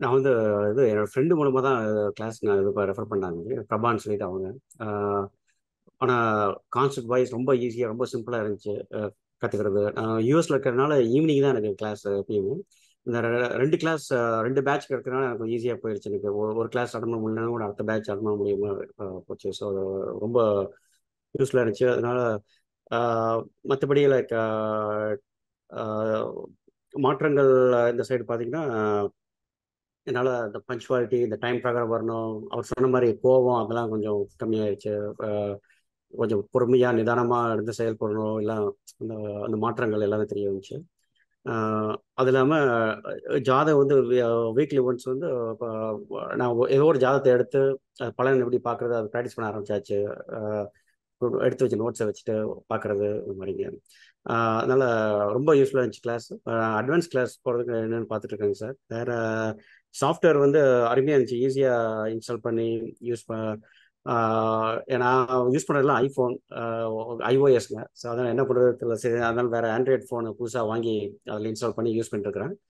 நான் வந்து இது என்னோட ஃப்ரெண்டு மூலமா தான் கிளாஸ் நான் இது ரெஃபர் பண்ணாங்க பிரபான்னு சொல்லிட்டு அவங்க ஆஹ் ஆனா கான்செப்ட் வைஸ் ரொம்ப ஈஸியாக ரொம்ப சிம்பிளாக இருந்துச்சு அஹ் கத்துக்கிறது நான் யூஎஸ்ல இருக்கிறதுனால ஈவினிங் தான் எனக்கு கிளாஸ் எப்பயுமே இந்த ரெ- ரெண்டு கிளாஸ் ரெண்டு பேட்ச் இருக்கிறதுனால எனக்கு ஈஸியாக போயிடுச்சு எனக்கு ஒரு ஒரு கிளாஸ் அட்டன் பண்ண முடியலன்னா கூட அடுத்த பேட்ச் அட்டன் பண்ண முடியாம அஹ் போச்சு ஸோ ரொம்ப யூஸ்ஃபுல்லாக இருந்துச்சு அதனால மற்றபடி லைக் மாற்றங்கள் இந்த சைடு பார்த்தீங்கன்னா என்னால் இந்த பஞ்சுவாலிட்டி இந்த டைம் பிரகாரம் வரணும் அவர் சொன்ன மாதிரி கோவம் அதெல்லாம் கொஞ்சம் கம்மியாயிடுச்சு அஹ் கொஞ்சம் பொறுமையாக நிதானமாக இருந்து செயல்படணும் எல்லாம் அந்த அந்த மாற்றங்கள் எல்லாமே தெரிய வந்துச்சு ஆஹ் அது இல்லாமல் ஜாதகம் வந்து வீக்லி ஒன்ஸ் வந்து இப்போ நான் ஒ- ஏதோ ஒரு ஜாதகத்தை எடுத்து அது பலன் எப்படி பார்க்குறது அதை ப்ராக்டிஸ் பண்ண ஆரம்பிச்சாச்சு ஆஹ் எடுத்து வச்ச நோட்ஸை வச்சுட்டு பார்க்குறது இந்த மாதிரிங்க ஆஹ் அதனால ரொம்ப யூஸ்ஃபுல்லாக இருந்துச்சு கிளாஸ் அட்வான்ஸ் கிளாஸ் போகிறதுக்கு என்னென்னு பார்த்துட்டு இருக்கேங்க சார் வேறு சாஃப்ட்வேர் வந்து அருமையாக இருந்துச்சு ஈஸியாக இன்ஸ்டால் பண்ணி யூஸ் ப ஆஹ் நான் யூஸ் பண்ணுறதுலாம் ஐஃபோன் ஐஓஎஸ்ங்க ஸோ அதனால் என்ன பண்ணுறது தெரியல சரி அதனால வேறு ஆண்ட்ராய்ட் ஃபோனை புதுசாக வாங்கி அதில் இன்ஸ்டால் பண்ணி யூஸ் பண்ணிட்டு இருக்கிறேன்